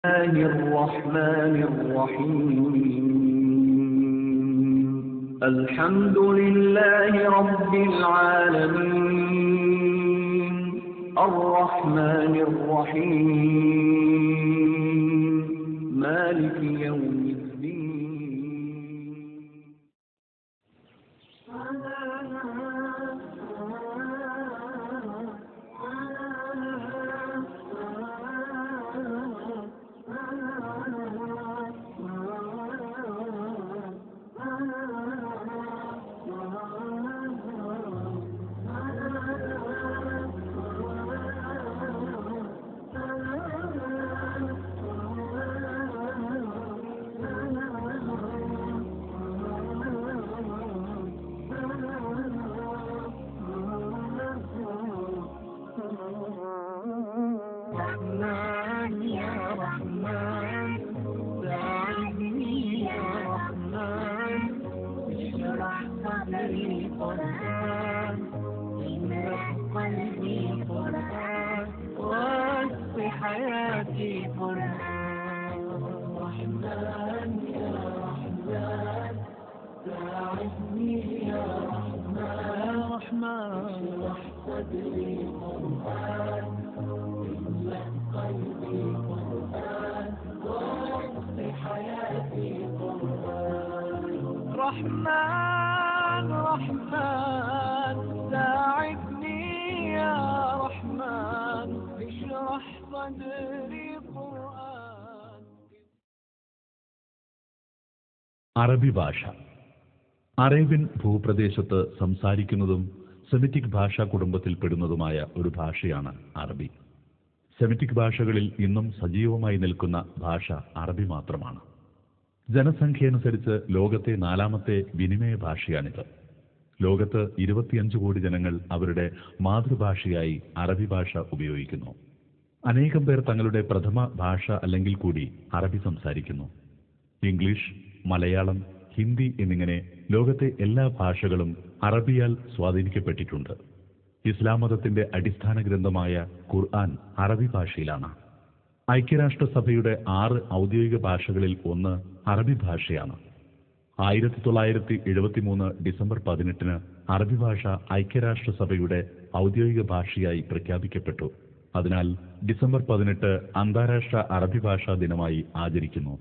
الله الرحمن الرحيم الحمد لله رب العالمين الرحمن الرحيم مالك يوم الدين رحمن يا رحمن ساعدني يا رحمن اشرح صدري قرآن املأ قلبي قرآن واسق حياتي قرآن رحمن يا رحمن ساعدني يا رحمن رحمن اشرح صدري قرآن املأ قلبي قرآن واسق حياتي قرآن رحمن رحمن ساعدني يا رحمن اشرح صدري قرآن അറബി ഭാഷ അറേബ്യൻ ഭൂപ്രദേശത്ത് സംസാരിക്കുന്നതും സെമിറ്റിക് ഭാഷാ കുടുംബത്തിൽപ്പെടുന്നതുമായ ഒരു ഭാഷയാണ് അറബി സെമിറ്റിക് ഭാഷകളിൽ ഇന്നും സജീവമായി നിൽക്കുന്ന ഭാഷ അറബി മാത്രമാണ് ജനസംഖ്യയനുസരിച്ച് ലോകത്തെ നാലാമത്തെ വിനിമയ ഭാഷയാണിത് ലോകത്ത് ഇരുപത്തിയഞ്ച് കോടി ജനങ്ങൾ അവരുടെ മാതൃഭാഷയായി അറബി ഭാഷ ഉപയോഗിക്കുന്നു അനേകം പേർ തങ്ങളുടെ പ്രഥമ ഭാഷ അല്ലെങ്കിൽ കൂടി അറബി സംസാരിക്കുന്നു ഇംഗ്ലീഷ് മലയാളം ഹിന്ദി എന്നിങ്ങനെ ലോകത്തെ എല്ലാ ഭാഷകളും അറബിയാൽ സ്വാധീനിക്കപ്പെട്ടിട്ടുണ്ട് ഇസ്ലാം മതത്തിന്റെ അടിസ്ഥാന ഗ്രന്ഥമായ ഖുർആൻ അറബി ഭാഷയിലാണ് ഐക്യരാഷ്ട്രസഭയുടെ ആറ് ഔദ്യോഗിക ഭാഷകളിൽ ഒന്ന് അറബി ഭാഷയാണ് ആയിരത്തി തൊള്ളായിരത്തി എഴുപത്തി മൂന്ന് ഡിസംബർ പതിനെട്ടിന് അറബി ഭാഷ ഐക്യരാഷ്ട്രസഭയുടെ ഔദ്യോഗിക ഭാഷയായി പ്രഖ്യാപിക്കപ്പെട്ടു അതിനാൽ ഡിസംബർ പതിനെട്ട് അന്താരാഷ്ട്ര അറബി ഭാഷാ ദിനമായി ആചരിക്കുന്നു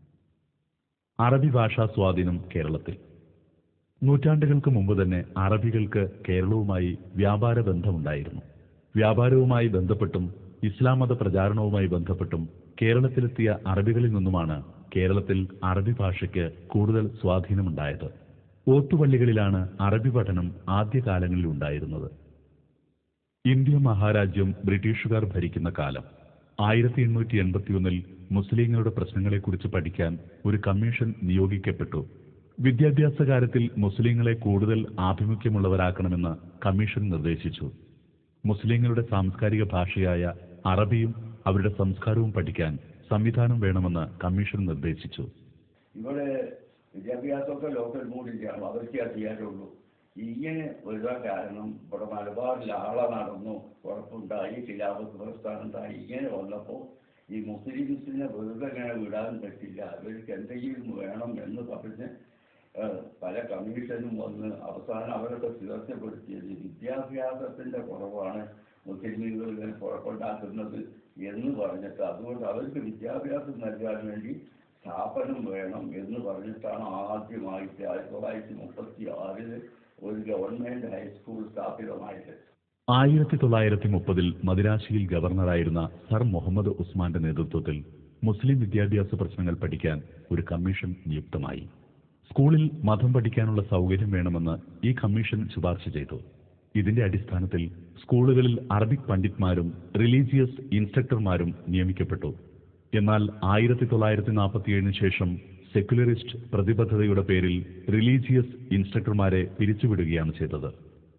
അറബി ഭാഷാ സ്വാധീനം കേരളത്തിൽ നൂറ്റാണ്ടുകൾക്ക് മുമ്പ് തന്നെ അറബികൾക്ക് കേരളവുമായി വ്യാപാര ബന്ധമുണ്ടായിരുന്നു വ്യാപാരവുമായി ബന്ധപ്പെട്ടും ഇസ്ലാം മത പ്രചാരണവുമായി ബന്ധപ്പെട്ടും കേരളത്തിലെത്തിയ അറബികളിൽ നിന്നുമാണ് കേരളത്തിൽ അറബി ഭാഷയ്ക്ക് കൂടുതൽ സ്വാധീനമുണ്ടായത് ഓത്തുപള്ളികളിലാണ് അറബി പഠനം ആദ്യകാലങ്ങളിൽ ഉണ്ടായിരുന്നത് ഇന്ത്യ മഹാരാജ്യം ബ്രിട്ടീഷുകാർ ഭരിക്കുന്ന കാലം ആയിരത്തി എണ്ണൂറ്റി എൺപത്തിയൊന്നിൽ മുസ്ലിങ്ങളുടെ പ്രശ്നങ്ങളെക്കുറിച്ച് പഠിക്കാൻ ഒരു കമ്മീഷൻ നിയോഗിക്കപ്പെട്ടു വിദ്യാഭ്യാസ കാര്യത്തിൽ മുസ്ലിങ്ങളെ കൂടുതൽ ആഭിമുഖ്യമുള്ളവരാക്കണമെന്ന് കമ്മീഷൻ നിർദ്ദേശിച്ചു മുസ്ലിങ്ങളുടെ സാംസ്കാരിക ഭാഷയായ അറബിയും അവരുടെ സംസ്കാരവും പഠിക്കാൻ സംവിധാനം വേണമെന്ന് കമ്മീഷൻ നിർദ്ദേശിച്ചു ഇവിടെ വിദ്യാഭ്യാസമൊക്കെ ലോക്കൽ മൂഡിലാണ് അതൊക്കെ ചെയ്യാനുള്ളൂ ഇങ്ങനെ വരുവാൻ കാരണം ഇവിടെ മലബാറിൽ ആള നടന്നു കുഴപ്പമുണ്ടായി ഖിലാഫത്ത് പ്രസ്ഥാനം ഉണ്ടായി ഇങ്ങനെ വന്നപ്പോൾ ഈ മുസ്ലിംസിനെ വെറുതെ ഇങ്ങനെ വിടാൻ പറ്റില്ല അവർക്ക് എന്തെങ്കിലും വേണം എന്ന് പറഞ്ഞ് ഏഹ്, പല കമ്മീഷനും വന്ന് അവസാനം അവരൊക്കെ തീർച്ചപ്പെടുത്തിയത് വിദ്യാഭ്യാസത്തിന്റെ കുറവാണ് മുസ്ലിമുകൾ ഇങ്ങനെ കുഴപ്പമുണ്ടാക്കുന്നത് എന്ന് പറഞ്ഞിട്ട് അതുകൊണ്ട് അവർക്ക് വിദ്യാഭ്യാസം നൽകാൻ വേണ്ടി സ്ഥാപനം വേണം എന്ന് പറഞ്ഞിട്ടാണ് ആദ്യമായിട്ട് ആയിരത്തി തൊള്ളായിരത്തി മുപ്പത്തി ആറില് ഒരു ഗവൺമെന്റ് ഹൈസ്കൂൾ സ്ഥാപിതമായത് ആയിരത്തി തൊള്ളായിരത്തി മുപ്പതിൽ മദിരാശിയിൽ ഗവർണറായിരുന്ന സർ മുഹമ്മദ് ഉസ്മാന്റെ നേതൃത്വത്തിൽ മുസ്ലിം വിദ്യാഭ്യാസ പ്രശ്നങ്ങൾ പഠിക്കാൻ ഒരു കമ്മീഷൻ നിയുക്തമായി സ്കൂളിൽ മതം പഠിക്കാനുള്ള സൗകര്യം വേണമെന്ന് ഈ കമ്മീഷൻ ശുപാർശ ചെയ്തു ഇതിന്റെ അടിസ്ഥാനത്തിൽ സ്കൂളുകളിൽ അറബിക് പണ്ഡിറ്റ്മാരും റിലീജിയസ് ഇൻസ്ട്രക്ടർമാരും നിയമിക്കപ്പെട്ടു എന്നാൽ ആയിരത്തി തൊള്ളായിരത്തി നാൽപ്പത്തിയേഴിന് ശേഷം സെക്യുലറിസ്റ്റ് പ്രതിബദ്ധതയുടെ പേരിൽ റിലീജിയസ് ഇൻസ്ട്രക്ടർമാരെ പിരിച്ചുവിടുകയാണ് ചെയ്തത്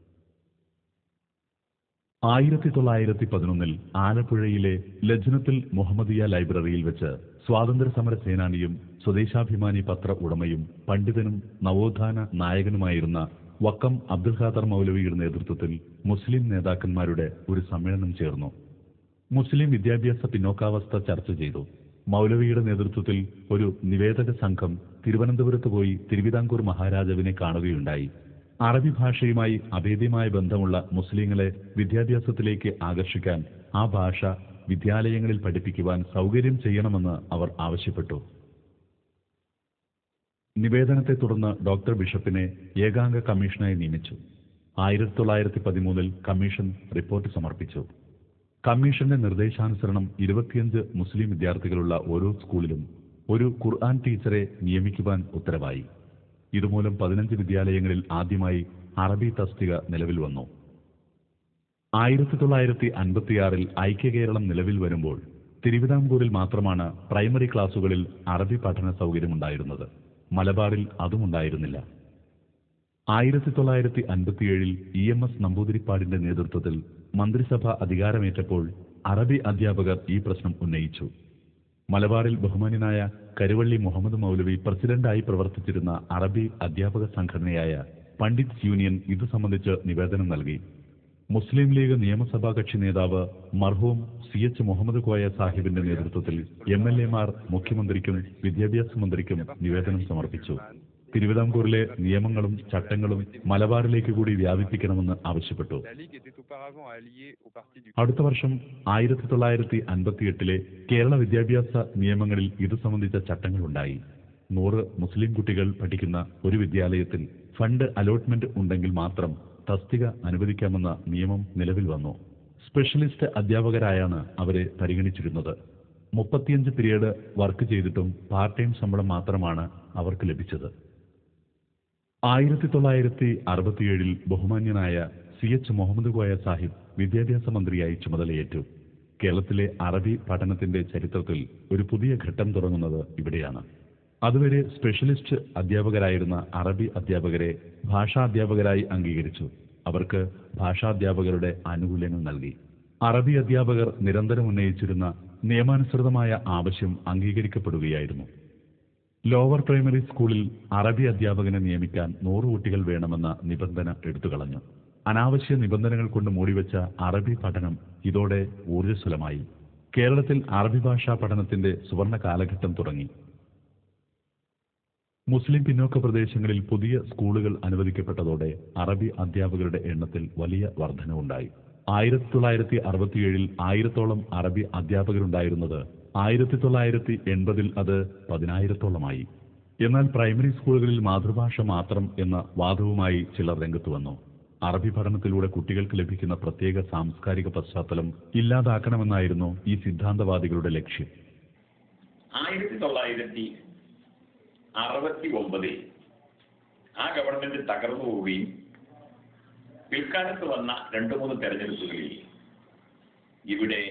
ആയിരത്തി തൊള്ളായിരത്തി പതിനൊന്നിൽ ആലപ്പുഴയിലെ ലജ്നത്തുൽ മുഹമ്മദിയ ലൈബ്രറിയിൽ വെച്ച് സ്വാതന്ത്ര്യ സമര സേനാനിയും സ്വദേശാഭിമാനി പത്ര ഉടമയും പണ്ഡിതനും നവോത്ഥാന നായകനുമായിരുന്ന വക്കം അബ്ദുൽ ഖാദർ മൗലവിയുടെ നേതൃത്വത്തിൽ മുസ്ലിം നേതാക്കന്മാരുടെ ഒരു സമ്മേളനം ചേർന്നു മുസ്ലിം വിദ്യാഭ്യാസ പിന്നോക്കാവസ്ഥ ചർച്ച ചെയ്തു മൗലവിയുടെ നേതൃത്വത്തിൽ ഒരു നിവേദക സംഘം തിരുവനന്തപുരത്ത് പോയി തിരുവിതാംകൂർ മഹാരാജാവിനെ കാണുകയുണ്ടായി അറബി ഭാഷയുമായി അഭേദ്യമായ ബന്ധമുള്ള മുസ്ലിങ്ങളെ വിദ്യാഭ്യാസത്തിലേക്ക് ആകർഷിക്കാൻ ആ ഭാഷ വിദ്യാലയങ്ങളിൽ പഠിപ്പിക്കുവാൻ സൗകര്യം ചെയ്യണമെന്ന് അവർ ആവശ്യപ്പെട്ടു നിവേദനത്തെ തുടർന്ന് ഡോക്ടർ ബിഷപ്പിനെ ഏകാംഗ കമ്മീഷനായി നിയമിച്ചു ആയിരത്തി തൊള്ളായിരത്തി പതിമൂന്നിൽ കമ്മീഷൻ റിപ്പോർട്ട് സമർപ്പിച്ചു കമ്മീഷന്റെ നിർദ്ദേശാനുസരണം ഇരുപത്തിയഞ്ച് മുസ്ലിം വിദ്യാർത്ഥികളുള്ള ഓരോ സ്കൂളിലും ഒരു ഖുർആൻ ടീച്ചറെ നിയമിക്കുവാൻ ഉത്തരവായി ഇതുമൂലം പതിനഞ്ച് വിദ്യാലയങ്ങളിൽ ആദ്യമായി അറബി തസ്തിക നിലവിൽ വന്നു ആയിരത്തി തൊള്ളായിരത്തി അൻപത്തിയാറിൽ ഐക്യകേരളം നിലവിൽ വരുമ്പോൾ തിരുവിതാംകൂറിൽ മാത്രമാണ് പ്രൈമറി ക്ലാസുകളിൽ അറബി പഠന സൗകര്യമുണ്ടായിരുന്നത് മലബാറിൽ അതുമുണ്ടായിരുന്നില്ല ആയിരത്തി തൊള്ളായിരത്തി അൻപത്തിയേഴിൽ ഇ എം എസ് നമ്പൂതിരിപ്പാടിന്റെ നേതൃത്വത്തിൽ മന്ത്രിസഭ അധികാരമേറ്റപ്പോൾ അറബി അധ്യാപകർ ഈ പ്രശ്നം ഉന്നയിച്ചു മലബാറിൽ ബഹുമാന്യനായ കരുവള്ളി മുഹമ്മദ് മൗലവി പ്രസിഡന്റായി പ്രവർത്തിച്ചിരുന്ന അറബി അധ്യാപക സംഘടനയായ പണ്ഡിറ്റ് യൂണിയൻ ഇത് സംബന്ധിച്ച് നിവേദനം നൽകി മുസ്ലിം ലീഗ് നിയമസഭാ കക്ഷി നേതാവ് മർഹൂം സി എച്ച് മുഹമ്മദ് കോയ സാഹിബിന്റെ നേതൃത്വത്തിൽ എം എൽ എമാർ മുഖ്യമന്ത്രിക്കും വിദ്യാഭ്യാസ മന്ത്രിക്കും നിവേദനം സമർപ്പിച്ചു തിരുവിതാംകൂറിലെ നിയമങ്ങളും ചട്ടങ്ങളും മലബാറിലേക്ക് കൂടി വ്യാപിപ്പിക്കണമെന്ന് ആവശ്യപ്പെട്ടു La Ligue était auparavant alliée au parti du അടുത്ത വർഷം ആയിരത്തി തൊള്ളായിരത്തി അൻപത്തിയെട്ടിലെ കേരള വിദ്യാഭ്യാസ നിയമങ്ങളിൽ ഇത് സംബന്ധിച്ച ചട്ടങ്ങളുണ്ടായി നൂറ് മുസ്ലിം കുട്ടികൾ പഠിക്കുന്ന ഒരു വിദ്യാലയത്തിൽ ഫണ്ട് അലോട്ട്മെന്റ് ഉണ്ടെങ്കിൽ മാത്രം തസ്തിക അനുവദിക്കാമെന്ന നിയമം നിലവിൽ വന്നു സ്പെഷ്യലിസ്റ്റ് അധ്യാപകരായാണ് അവരെ പരിഗണിച്ചിരുന്നത് മുപ്പത്തിയഞ്ച് പീരീഡ് വർക്ക് ചെയ്തിട്ടും പാർട്ട് ടൈം ശമ്പളം മാത്രമാണ് അവർക്ക് ലഭിച്ചത് ആയിരത്തി തൊള്ളായിരത്തി അറുപത്തിയേഴിൽ ബഹുമാന്യനായ സി എച്ച് മുഹമ്മദ് കോയ സാഹിബ് വിദ്യാഭ്യാസ മന്ത്രിയായി ചുമതലയേറ്റു കേരളത്തിലെ അറബി പഠനത്തിന്റെ ചരിത്രത്തിൽ ഒരു പുതിയ ഘട്ടം തുടങ്ങുന്നത് ഇവിടെയാണ് അതുവരെ സ്പെഷ്യലിസ്റ്റ് അധ്യാപകരായിരുന്ന അറബി അധ്യാപകരെ ഭാഷാധ്യാപകരായി അംഗീകരിച്ചു അവർക്ക് ഭാഷാധ്യാപകരുടെ ആനുകൂല്യങ്ങൾ നൽകി അറബി അധ്യാപകർ നിരന്തരം ഉന്നയിച്ചിരുന്ന നിയമാനുസൃതമായ ആവശ്യം അംഗീകരിക്കപ്പെടുകയായിരുന്നു ലോവർ പ്രൈമറി സ്കൂളിൽ അറബി അധ്യാപകനെ നിയമിക്കാൻ നൂറ് കുട്ടികൾ വേണമെന്ന നിബന്ധന എടുത്തുകളഞ്ഞു അനാവശ്യ നിബന്ധനകൾ കൊണ്ട് മൂടിവെച്ച അറബി പഠനം ഇതോടെ ഊർജ്ജസ്വലമായി കേരളത്തിൽ അറബി ഭാഷാ പഠനത്തിന്റെ സുവർണ കാലഘട്ടം തുടങ്ങി മുസ്ലിം പിന്നോക്ക പ്രദേശങ്ങളിൽ പുതിയ സ്കൂളുകൾ അനുവദിക്കപ്പെട്ടതോടെ അറബി അധ്യാപകരുടെ എണ്ണത്തിൽ വലിയ വർധനവുണ്ടായി ആയിരത്തി തൊള്ളായിരത്തി അറുപത്തിയേഴിൽ ആയിരത്തോളം അറബി അധ്യാപകരുണ്ടായിരുന്നത് ആയിരത്തി തൊള്ളായിരത്തി എൺപതിൽ അത് പതിനായിരത്തോളമായി എന്നാൽ പ്രൈമറി സ്കൂളുകളിൽ മാതൃഭാഷ മാത്രം എന്ന വാദവുമായി ചിലർ രംഗത്ത് വന്നു അറബി പഠനത്തിലൂടെ കുട്ടികൾക്ക് ലഭിക്കുന്ന പ്രത്യേക സാംസ്കാരിക പശ്ചാത്തലം ഇല്ലാതാക്കണമെന്നായിരുന്നു ഈ സിദ്ധാന്തവാദികളുടെ ലക്ഷ്യം ആയിരത്തി തൊള്ളായിരത്തി അറുപത്തി ഒമ്പതിൽ ആ ഗവൺമെന്റ് തകർന്നു പോവുകയും പിൽക്കാലത്ത് വന്ന രണ്ടു മൂന്ന് തെരഞ്ഞെടുപ്പുകളിൽ ഇവിടെ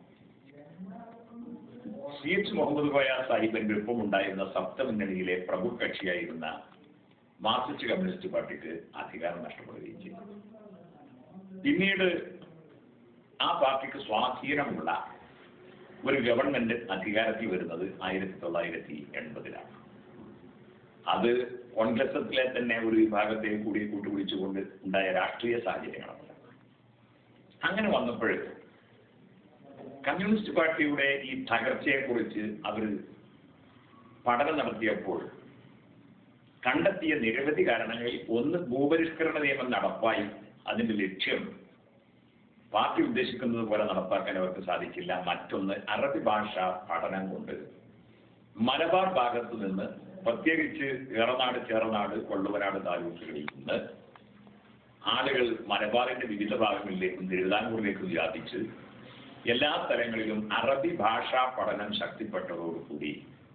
സി എച്ച് മുഹമ്മദ് കോയ സാഹിബിന്റെ ഒപ്പമുണ്ടായിരുന്ന സപ്തമുന്നണിയിലെ പ്രമുഖ കക്ഷിയായിരുന്ന മാർക്സിസ്റ്റ് കമ്മ്യൂണിസ്റ്റ് പാർട്ടിക്ക് അധികാരം നഷ്ടപ്പെടുകയും ചെയ്തു പിന്നീട് ആ പാർട്ടിക്ക് സ്വാധീനമുള്ള ഒരു ഗവൺമെന്റ് അധികാരത്തിൽ വരുന്നത് ആയിരത്തി തൊള്ളായിരത്തി എൺപതിലാണ് അത് കോൺഗ്രസത്തിലെ തന്നെ ഒരു വിഭാഗത്തെ കൂടി കൂട്ടുപിടിച്ചുകൊണ്ട് ഉണ്ടായ രാഷ്ട്രീയ സാഹചര്യങ്ങളാണ് അങ്ങനെ വന്നപ്പോൾ കമ്മ്യൂണിസ്റ്റ് പാർട്ടിയുടെ ഈ തകർച്ചയെക്കുറിച്ച് അവർ പഠനം നടത്തിയപ്പോൾ കണ്ടെത്തിയ നിരവധി കാരണങ്ങളിൽ ഒന്ന് ഭൂപരിഷ്കരണ നിയമം നടപ്പായി അതിന്റെ ലക്ഷ്യം പാർട്ടി ഉദ്ദേശിക്കുന്നത് പോലെ നടപ്പാക്കാൻ അവർക്ക് സാധിച്ചില്ല മറ്റൊന്ന് അറബി ഭാഷ പഠനം കൊണ്ട് മലബാർ ഭാഗത്തു നിന്ന് പ്രത്യേകിച്ച് ഏറനാട് ചേറനാട് കൊള്ളുവനാട് താലൂക്കുകളിൽ നിന്ന് ആളുകൾ മലബാറിന്റെ വിവിധ ഭാഗങ്ങളിലേക്കും തിരുവിതാംകൂറിലേക്കും വ്യാപിച്ച് എല്ലാ സ്ഥലങ്ങളിലും അറബി ഭാഷാ പഠനം ശക്തിപ്പെട്ടതോടുകൂടി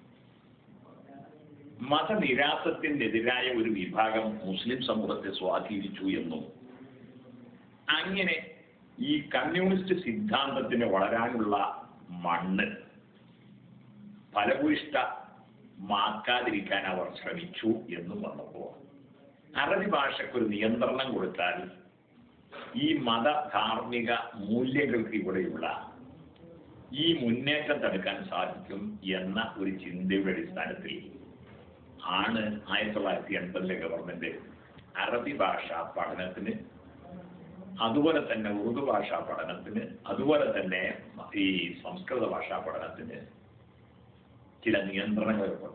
മതനിരാസത്തിനെതിരായ ഒരു വിഭാഗം മുസ്ലിം സമൂഹത്തെ സ്വാധീനിച്ചു എന്നും അങ്ങനെ ഈ കമ്മ്യൂണിസ്റ്റ് സിദ്ധാന്തത്തിന് വളരാനുള്ള മണ്ണ് ഫലഭൂയിഷ്ടമാക്കാതിരിക്കാൻ അവർ ശ്രമിച്ചു എന്നും വന്നപ്പോൾ അറബി ഭാഷയ്ക്കൊരു നിയന്ത്രണം കൊടുത്താൽ ഈ മത ധാർമ്മിക മൂല്യങ്ങൾക്ക് ഇവിടെയുള്ള ഈ മുന്നേറ്റം തടുക്കാൻ സാധിക്കും എന്ന ഒരു ചിന്തയുടെ അടിസ്ഥാനത്തിൽ ആണ് ആയിരത്തി തൊള്ളായിരത്തി എൺപതിലെ ഗവൺമെന്റ് അറബി ഭാഷ പഠനത്തിന് അതുപോലെ തന്നെ ഉറുദു ഭാഷാ പഠനത്തിന് അതുപോലെ തന്നെ ഈ സംസ്കൃത ഭാഷാ പഠനത്തിന് ചില നിയന്ത്രണങ്ങൾ ഏർപ്പെടുത്തും